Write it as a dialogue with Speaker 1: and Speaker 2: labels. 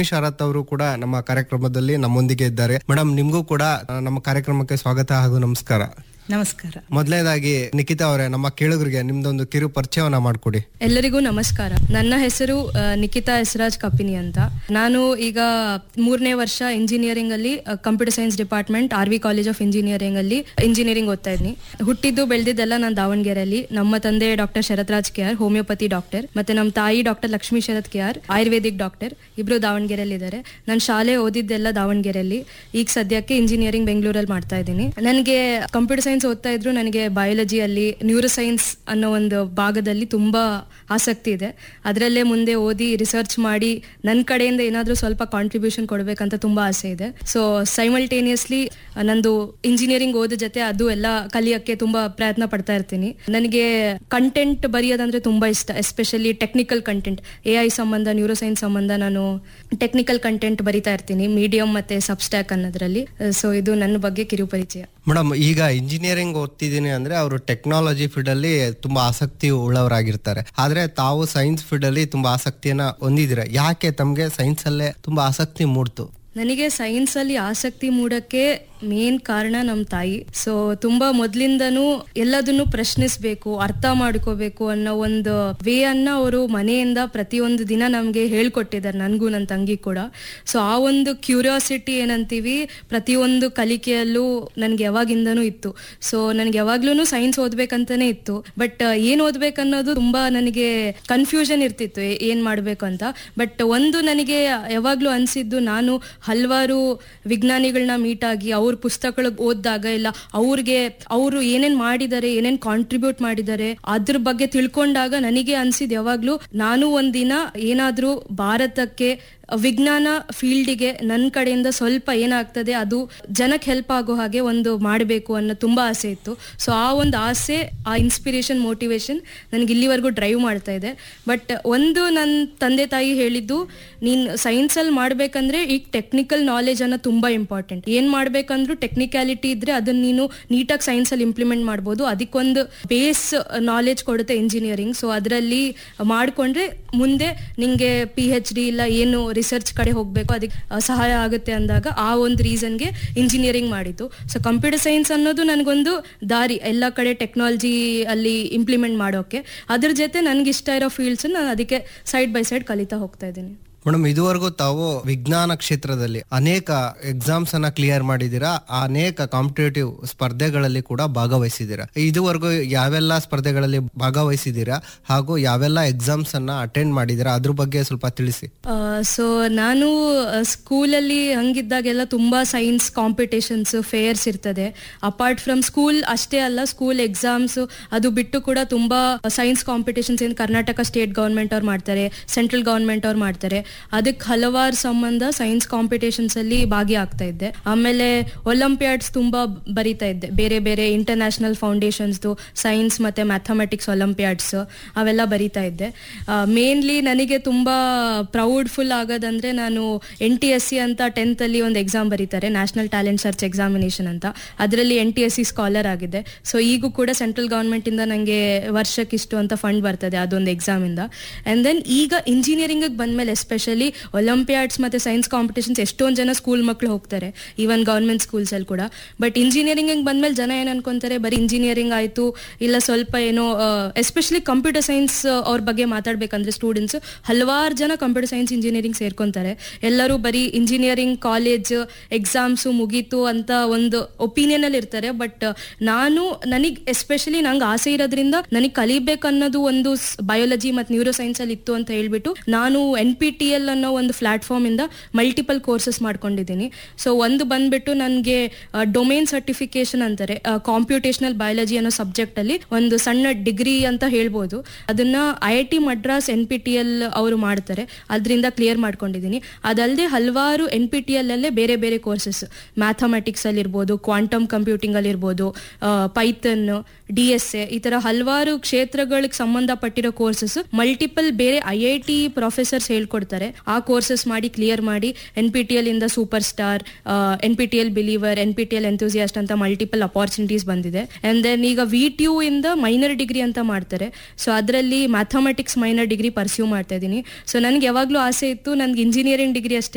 Speaker 1: ಲಕ್ಷ್ಮೀ ಶರತ್ ಅವರು ಕೂಡ ನಮ್ಮ ಕಾರ್ಯಕ್ರಮದಲ್ಲಿ ನಮ್ಮೊಂದಿಗೆ ಇದ್ದಾರೆ ಮೇಡಮ್ ನಿಮ್ಗೂ ಕೂಡ ಆ, ನಮ್ಮ ಕಾರ್ಯಕ್ರಮಕ್ಕೆ ಸ್ವಾಗತ ಹಾಗೂ ನಮಸ್ಕಾರ
Speaker 2: ನಮಸ್ಕಾರ
Speaker 1: ಮೊದಲನೇದಾಗಿ ನಿಖಿತಾ ಅವರೇ ನಮ್ಮ ಕೇಳುಗರಿಗೆ ನಿಮ್ದೊಂದು ಕಿರು ಪರಿಚಯವನ್ನ ಮಾಡ್ಕೊಡಿ
Speaker 3: ಎಲ್ಲರಿಗೂ ನಮಸ್ಕಾರ ನನ್ನ ಹೆಸರು ಆ, ನಿಖಿತಾ ಎಸ್ರಾಜ್ ಕಪಿನಿ ಅಂತ ನಾನು ಈಗ ಮೂರನೇ ವರ್ಷ ಇಂಜಿನಿಯರಿಂಗ್ ಅಲ್ಲಿ computer science department R V college of engineering ಅಲ್ಲಿ ಇಂಜಿನಿಯರಿಂಗ್ ಓದ್ತಾ ಇದ್ದೀನಿ ಹುಟ್ಟಿದ್ದು ಬೆಳೆದಿದ್ದೆಲ್ಲ ನಾನು ದಾವಣಗೆರೆಯಲ್ಲಿ ನಮ್ಮ ತಂದೆ doctor Sharathraj K R homeopathy doctor ಮತ್ತೆ ನಮ್ಮ ತಾಯಿ doctor Lakshmi Sharath K R ayurvedic doctor ಇಬ್ರು ದಾವಣಗೆರೆಯಲ್ಲಿ ಇದ್ದಾರೆ ನಾನು ಶಾಲೆ ಓದಿದ್ದೆಲ್ಲ ದಾವಣಗೆರೆಯಲ್ಲಿ ಈಗ ಸದ್ಯಕ್ಕೆ ಇಂಜಿನಿಯರಿಂಗ್ ಬೆಂಗಳೂರಲ್ಲಿ ಮಾಡ್ತಾ ಇದ್ದೀನಿ ನನಗೆ ಕಂಪ್ಯೂಟರ್ ಸೈನ್ಸ್ ಓದ್ತಾ ಇದ್ರು ನನಗೆ ಬಯಾಲಜಿಯಲ್ಲಿ ನ್ಯೂರೋ ಸೈನ್ಸ್ ಅನ್ನೋ ಒಂದು ಭಾಗದಲ್ಲಿ ತುಂಬಾ ಆಸಕ್ತಿ ಇದೆ ಅದರಲ್ಲೇ ಮುಂದೆ ಓದಿ ರಿಸರ್ಚ್ ಮಾಡಿ ನನ್ನ ಕಡೆಯಿಂದ ಏನಾದರೂ ಸ್ವಲ್ಪ ಕಾಂಟ್ರಿಬ್ಯೂಷನ್ ಕೊಡಬೇಕಂತ ತುಂಬಾ ಆಸೆ ಇದೆ ಸೊ ಸೈಮಲ್ಟೇನಿಯಸ್ಲಿ ನಂದು ಇಂಜಿನಿಯರಿಂಗ್ ಓದ ಜೊತೆ ಅದು ಎಲ್ಲ ಕಲಿಯಕ್ಕೆ ತುಂಬಾ ಪ್ರಯತ್ನ ಪಡ್ತಾ ಇರ್ತೀನಿ ನನಗೆ ಕಂಟೆಂಟ್ ಬರೆಯೋದಂದ್ರೆ ತುಂಬಾ ಇಷ್ಟ especially technical content A I ಸಂಬಂಧ ನ್ಯೂರೋ ಸೈನ್ಸ್ ಸಂಬಂಧ ನಾನು ಟೆಕ್ನಿಕಲ್ ಕಂಟೆಂಟ್ ಬರಿತಾ ಇರ್ತೀನಿ ಮೀಡಿಯಂ ಮತ್ತೆ ಸಬ್ಸ್ಟ್ಯಾಕ್ ಅನ್ನೋದ್ರಲ್ಲಿ ಸೊ ಇದು ನನ್ನ ಬಗ್ಗೆ ಕಿರು ಪರಿಚಯ
Speaker 1: ಮೇಡಮ್ ಈಗ ಇಂಜಿನಿಯರಿಂಗ್ ಓದ್ತಿದ್ದೀನಿ ಅಂದ್ರೆ ಅವರು ಟೆಕ್ನಾಲಜಿ ಫೀಲ್ಡ್ ಅಲ್ಲಿ ತುಂಬಾ ಆಸಕ್ತಿ ಉಳ್ಳವರಾಗಿರ್ತಾರೆ ಆದ್ರೆ ತಾವು ಸೈನ್ಸ್ ಫೀಲ್ಡ್ ಅಲ್ಲಿ ತುಂಬಾ ಆಸಕ್ತಿಯನ್ನ ಹೊಂದಿದ್ದೀರಾ ಯಾಕೆ ತಮ್ಗೆ ಸೈನ್ಸ್ ಅಲ್ಲೇ ತುಂಬಾ ಆಸಕ್ತಿ ಮೂಡ್ತು
Speaker 3: ನನಗೆ ಸೈನ್ಸ್ ಅಲ್ಲಿ ಆಸಕ್ತಿ ಮೂಡಕ್ಕೆ ಮೇನ್ ಕಾರಣ ನಮ್ಮ ತಾಯಿ ಸೊ ತುಂಬಾ ಮೊದ್ಲಿಂದನೂ ಎಲ್ಲದನ್ನು ಪ್ರಶ್ನಿಸ್ಬೇಕು ಅರ್ಥ ಮಾಡ್ಕೋಬೇಕು ಅನ್ನೋ ಒಂದು ವೇ ಅನ್ನ ಅವರು ಮನೆಯಿಂದ ಪ್ರತಿಯೊಂದು ದಿನ ನಮ್ಗೆ ಹೇಳ್ಕೊಟ್ಟಿದ್ದಾರೆ ನನ್ಗೂ ನನ್ನ ತಂಗಿ ಕೂಡ ಸೊ ಆ ಒಂದು ಕ್ಯೂರಿಯಾಸಿಟಿ ಏನಂತೀವಿ ಪ್ರತಿಯೊಂದು ಕಲಿಕೆಯಲ್ಲೂ ನನ್ಗೆ ಯಾವಾಗಿಂದನೂ ಇತ್ತು ಸೊ ನನ್ಗೆ ಯಾವಾಗ್ಲೂ ಸೈನ್ಸ್ ಓದ್ಬೇಕಂತಾನೆ ಇತ್ತು ಬಟ್ ಏನ್ ಓದ್ಬೇಕನ್ನೋದು ತುಂಬಾ ನನಗೆ ಕನ್ಫ್ಯೂಷನ್ ಇರ್ತಿತ್ತು ಏ- ಏನ್ ಮಾಡ್ಬೇಕು ಅಂತ ಬಟ್ ಒಂದು ನನಗೆ ಯಾವಾಗ್ಲೂ ಅನ್ಸಿದ್ದು ನಾನು ಹಲವಾರು ವಿಜ್ಞಾನಿಗಳನ್ನ ಮೀಟ್ ಆಗಿ ಅವ್ರ ಪುಸ್ತಕಗಳು ಓದಿದಾಗ ಇಲ್ಲ ಅವ್ರಿಗೆ ಅವರು ಏನೇನ್ ಮಾಡಿದ್ದಾರೆ ಏನೇನ್ ಕಾಂಟ್ರಿಬ್ಯೂಟ್ ಮಾಡಿದ್ದಾರೆ ಅದ್ರ ಬಗ್ಗೆ ತಿಳ್ಕೊಂಡಾಗ ನನಗೆ ಅನ್ಸಿದ್ ಯಾವಾಗ್ಲೂ ನಾನು ಒಂದಿನ ಏನಾದ್ರೂ ಭಾರತಕ್ಕೆ ವಿಜ್ಞಾನ ಫೀಲ್ಡಿಗೆ ನನ್ನ ಕಡೆಯಿಂದ ಸ್ವಲ್ಪ ಏನಾಗ್ತದೆ ಅದು ಜನಕ್ಕೆ ಹೆಲ್ಪ್ ಆಗೋ ಹಾಗೆ ಒಂದು ಮಾಡಬೇಕು ಅನ್ನೋ ತುಂಬಾ ಆಸೆ ಇತ್ತು ಸೊ ಆ ಒಂದು ಆಸೆ ಆ ಇನ್ಸ್ಪಿರೇಷನ್ ಮೋಟಿವೇಶನ್ ನನಗೆ ಇಲ್ಲಿವರೆಗೂ ಡ್ರೈವ್ ಮಾಡ್ತಾ ಇದೆ ಬಟ್ ಒಂದು ನನ್ನ ತಂದೆ ತಾಯಿ ಹೇಳಿದ್ದು ನೀನ್ ಸೈನ್ಸ್ ಅಲ್ಲಿ ಮಾಡ್ಬೇಕಂದ್ರೆ ಈಗ ಟೆಕ್ನಿಕಲ್ ನಾಲೆಜ್ ಅನ್ನೋ ತುಂಬಾ ಇಂಪಾರ್ಟೆಂಟ್ ಏನ್ ಮಾಡ್ಬೇಕಂದ್ರೂ ಟೆಕ್ನಿಕ್ಯಾಲಿಟಿ ಇದ್ರೆ ಅದನ್ನ ನೀನು ನೀಟಾಗಿ ಸೈನ್ಸ್ ಅಲ್ಲಿ ಇಂಪ್ಲಿಮೆಂಟ್ ಮಾಡ್ಬೋದು ಅದಕ್ಕೊಂದು ಬೇಸ್ ನಾಲೆಜ್ ಕೊಡುತ್ತೆ ಇಂಜಿನಿಯರಿಂಗ್ ಸೊ ಅದರಲ್ಲಿ ಮಾಡ್ಕೊಂಡ್ರೆ ಮುಂದೆ ನಿಂಗೆ ಪಿ ಎಚ್ ಡಿ ಇಲ್ಲ ಏನು ರಿಸರ್ಚ್ ಕಡೆ ಹೋಗ್ಬೇಕು ಅದಕ್ಕೆ ಆ, ಸಹಾಯ ಆಗುತ್ತೆ ಅಂದಾಗ ಆ ಒಂದು ರೀಸನ್ಗೆ ಇಂಜಿನಿಯರಿಂಗ್ ಮಾಡಿದ್ದು ಸೊ ಕಂಪ್ಯೂಟರ್ ಸೈನ್ಸ್ ಅನ್ನೋದು ನನಗೊಂದು ದಾರಿ ಎಲ್ಲ ಕಡೆ ಟೆಕ್ನಾಲಜಿ ಅಲ್ಲಿ ಇಂಪ್ಲಿಮೆಂಟ್ ಮಾಡೋಕೆ ಅದ್ರ ಜೊತೆ ನನ್ಗೆ ಇಷ್ಟ ಇರೋ ಫೀಲ್ಡ್ಸ್ ನಾನು ಅದಕ್ಕೆ ಸೈಡ್ ಬೈ ಸೈಡ್ ಕಲಿತಾ ಹೋಗ್ತಾ ಇದ್ದೀನಿ
Speaker 1: ಮೇಡಮ್ ಇದುವರೆಗೂ ತಾವು ವಿಜ್ಞಾನ ಕ್ಷೇತ್ರದಲ್ಲಿ ಅನೇಕ ಎಕ್ಸಾಮ್ಸ್ ಅನ್ನ ಕ್ಲಿಯರ್ ಮಾಡಿದೀರಾ ಅನೇಕ ಕಾಂಪಿಟೇಟಿವ್ ಸ್ಪರ್ಧೆಗಳಲ್ಲಿ ಕೂಡ ಭಾಗವಹಿಸಿದ್ದೀರಾ ಇದುವರೆಗೂ ಯಾವೆಲ್ಲ ಸ್ಪರ್ಧೆಗಳಲ್ಲಿ ಭಾಗವಹಿಸಿದ್ದೀರಾ ಹಾಗೂ ಯಾವೆಲ್ಲ ಎಕ್ಸಾಮ್ಸ್ ಅನ್ನ ಅಟೆಂಡ್ ಮಾಡಿದೀರಾ ಅದ್ರ ಬಗ್ಗೆ ಸ್ವಲ್ಪ ತಿಳಿಸಿ
Speaker 3: ಸೊ ನಾನು ಸ್ಕೂಲಲ್ಲಿ ಹಂಗಿದ್ದಾಗೆಲ್ಲ ತುಂಬಾ ಸೈನ್ಸ್ ಕಾಂಪಿಟೇಷನ್ಸ್ ಫೇರ್ಸ್ ಇರ್ತದೆ ಅಪಾರ್ಟ್ ಫ್ರಮ್ ಸ್ಕೂಲ್ ಅಷ್ಟೇ ಅಲ್ಲ ಸ್ಕೂಲ್ ಎಕ್ಸಾಮ್ಸ್ ಅದು ಬಿಟ್ಟು ಕೂಡ ತುಂಬಾ ಸೈನ್ಸ್ ಕಾಂಪಿಟೇಷನ್ಸ್ ಏನು ಕರ್ನಾಟಕ ಸ್ಟೇಟ್ ಗೌರ್ಮೆಂಟ್ ಅವ್ರು ಮಾಡ್ತಾರೆ ಸೆಂಟ್ರಲ್ ಗೌರ್ಮೆಂಟ್ ಅವ್ರು ಮಾಡ್ತಾರೆ ಅದಕ್ಕೆ ಹಲವಾರು ಸಂಬಂಧ ಸೈನ್ಸ್ ಕಾಂಪಿಟೇಷನ್ಸ್ ಅಲ್ಲಿ ಭಾಗಿಯಾಗ್ತಾ ಇದ್ದೆ ಆಮೇಲೆ ಒಲಿಂಪಿಯಾಡ್ಸ್ ತುಂಬಾ ಬರಿತಾ ಇದ್ದೆ ಬೇರೆ ಬೇರೆ ಇಂಟರ್ನ್ಯಾಷನಲ್ ಫೌಂಡೇಶನ್ಸ್ದು ಸೈನ್ಸ್ ಮತ್ತೆ ಮ್ಯಾಥಮೆಟಿಕ್ಸ್ ಒಲಿಂಪಿಯಾಡ್ಸ್ ಅವೆಲ್ಲ ಬರಿತಾ ಇದ್ದೆ ಮೇನ್ಲಿ ನನಗೆ ತುಂಬಾ ಪ್ರೌಡ್ಫುಲ್ ಆಗೋದಂದ್ರೆ ನಾನು ಎನ್ ಟಿ ಎಸ್ ಸಿ ಅಂತ ಟೆಂತ್ ಅಲ್ಲಿ ಒಂದು ಎಕ್ಸಾಮ್ ಬರೀತಾರೆ ನ್ಯಾಷನಲ್ ಟ್ಯಾಲೆಂಟ್ ಸರ್ಚ್ ಎಕ್ಸಾಮಿನೇಷನ್ ಅಂತ ಅದರಲ್ಲಿ N T S C scholar ಆಗಿದೆ ಸೊ ಈಗೂ ಕೂಡ ಸೆಂಟ್ರಲ್ ಗೌರ್ಮೆಂಟ್ ಇಂದ ನನಗೆ ವರ್ಷಕ್ಕೆ ಇಷ್ಟು ಅಂತ ಫಂಡ್ ಬರ್ತದೆ ಅದೊಂದು ಎಕ್ಸಾಮ್ ಇಂದ ಅಂಡ್ ದೆನ್ ಈಗ ಇಂಜಿನಿಯರಿಂಗ್ ಬಂದ್ಮೇಲೆ ಎಸ್ಪೆಷಲಿ ಒಲಿಂಪಿಯಾಡ್ಸ್ ಮತ್ತೆ ಸೈನ್ಸ್ ಕಾಂಪಿಟೇಷನ್ಸ್ ಎಷ್ಟೊಂದು ಜನ ಸ್ಕೂಲ್ ಮಕ್ಕಳು ಹೋಗ್ತಾರೆ ಈವನ್ ಗೌರ್ಮೆಂಟ್ ಸ್ಕೂಲ್ಸ್ ಅಲ್ಲಿ ಕೂಡ ಬಟ್ ಇಂಜಿನಿಯರಿಂಗ್ ಬಂದ್ಮೇಲೆ ಜನ ಏನ್ ಅನ್ಕೊಂತಾರೆ ಬರೀ ಇಂಜಿನಿಯರಿಂಗ್ ಆಯ್ತು ಇಲ್ಲ ಸ್ವಲ್ಪ ಏನೋ ಎಸ್ಪೆಷಲಿ ಕಂಪ್ಯೂಟರ್ ಸೈನ್ಸ್ ಅವ್ರ ಬಗ್ಗೆ ಮಾತಾಡ್ಬೇಕಂದ್ರೆ ಸ್ಟೂಡೆಂಟ್ಸ್ ಹಲವಾರು ಜನ ಕಂಪ್ಯೂಟರ್ ಸೈನ್ಸ್ ಇಂಜಿನಿಯರಿಂಗ್ ಸೇರ್ಕೊಂತಾರೆ ಎಲ್ಲರೂ ಬರೀ ಇಂಜಿನಿಯರಿಂಗ್ ಕಾಲೇಜ್ ಎಕ್ಸಾಮ್ಸ್ ಮುಗೀತು ಅಂತ ಒಂದು ಒಪಿನಿಯನ್ ಅಲ್ಲಿ ಇರ್ತಾರೆ ಬಟ್ ನಾನು ನನಗ್ ಎಸ್ಪೆಷಲಿ ನಂಗೆ ಆಸೆ ಇರೋದ್ರಿಂದ ನನಗೆ ಕಲಿಬೇಕನ್ನೋದು ಒಂದು ಬಯಾಲಜಿ ಮತ್ತು ನ್ಯೂರೋ ಸೈನ್ಸ್ ಅಲ್ಲಿ ಇತ್ತು ಅಂತ ಹೇಳ್ಬಿಟ್ಟು ನಾನು ಎನ್ ಪಿ ಟಿ ಎಲ್ ಅನ್ನೋ ಒಂದು ಪ್ಲಾಟ್ಫಾರ್ಮ್ ಇಂದ ಮಲ್ಟಿಪಲ್ ಕೋರ್ಸಸ್ ಮಾಡ್ಕೊಂಡಿದ್ದೀನಿ ಸೊ ಒಂದು ಬಂದ್ಬಿಟ್ಟು ನನಗೆ ಡೊಮೇನ್ ಸರ್ಟಿಫಿಕೇಶನ್ ಅಂತಾರೆ ಕಾಂಪ್ಯೂಟೇಷನಲ್ ಬಯಾಲಜಿ ಅನ್ನೋ ಸಬ್ಜೆಕ್ಟ್ ಅಲ್ಲಿ ಒಂದು ಸಣ್ಣ ಡಿಗ್ರಿ ಅಂತ ಹೇಳ್ಬೋದು ಅದನ್ನ I I T Madras N P T E L ಮಾಡ್ತಾರೆ ಅದರಿಂದ ಕ್ಲಿಯರ್ ಮಾಡ್ಕೊಂಡಿದ್ದೀನಿ ಅದಲ್ಲದೆ ಹಲವಾರು ಎನ್ ಪಿ ಟಿ ಎಲ್ ಅಲ್ಲೇ ಬೇರೆ ಬೇರೆ ಕೋರ್ಸಸ್ ಮ್ಯಾಥಮೆಟಿಕ್ಸ್ ಅಲ್ಲಿ ಇರ್ಬೋದು ಕ್ವಾಂಟಮ್ ಕಂಪ್ಯೂಟಿಂಗ್ ಅಲ್ಲಿ ಇರ್ಬೋದು ಪೈಥನ್ ಡಿ ಎಸ್ ಎ ಈ ತರ ಹಲವಾರು ಕ್ಷೇತ್ರಗಳಿಗೆ ಸಂಬಂಧಪಟ್ಟಿರೋ ಕೋರ್ಸಸ್ ಮಲ್ಟಿಪಲ್ ಬೇರೆ ಐ ಐ ಟಿ ಪ್ರೊಫೆಸರ್ಸ್ ಹೇಳ್ಕೊಡ್ತಾರೆ ಆ ಕೋರ್ಸಸ್ ಮಾಡಿ ಕ್ಲಿಯರ್ ಮಾಡಿ ಎನ್ ಪಿ ಟಿ ಎಲ್ ಇಂದ super star N P T L believer N P T L enthusiast ಅಂತ ಮಲ್ಟಿಪಲ್ ಅಪಾರ್ಚುನಿಟೀಸ್ ಬಂದಿದೆ ಅಂಡ್ ದೆನ್ ಈಗ ವಿ ಟಿ ಯು ಇಂದ ಮೈನರ್ ಡಿಗ್ರಿ ಅಂತ ಮಾಡ್ತಾರೆ ಸೊ ಅದರಲ್ಲಿ ಮ್ಯಾಥಮೆಟಿಕ್ಸ್ ಮೈನರ್ ಡಿಗ್ರಿ ಪರ್ಸ್ಯೂ ಮಾಡ್ತಾ ಇದ್ದೀನಿ ಸೊ ನನ್ಗೆ ಯಾವಾಗ್ಲೂ ಆಸೆ ಇತ್ತು ನನ್ಗೆ ಇಂಜಿನಿಯರಿಂಗ್ ಡಿಗ್ರಿ ಅಷ್ಟೇ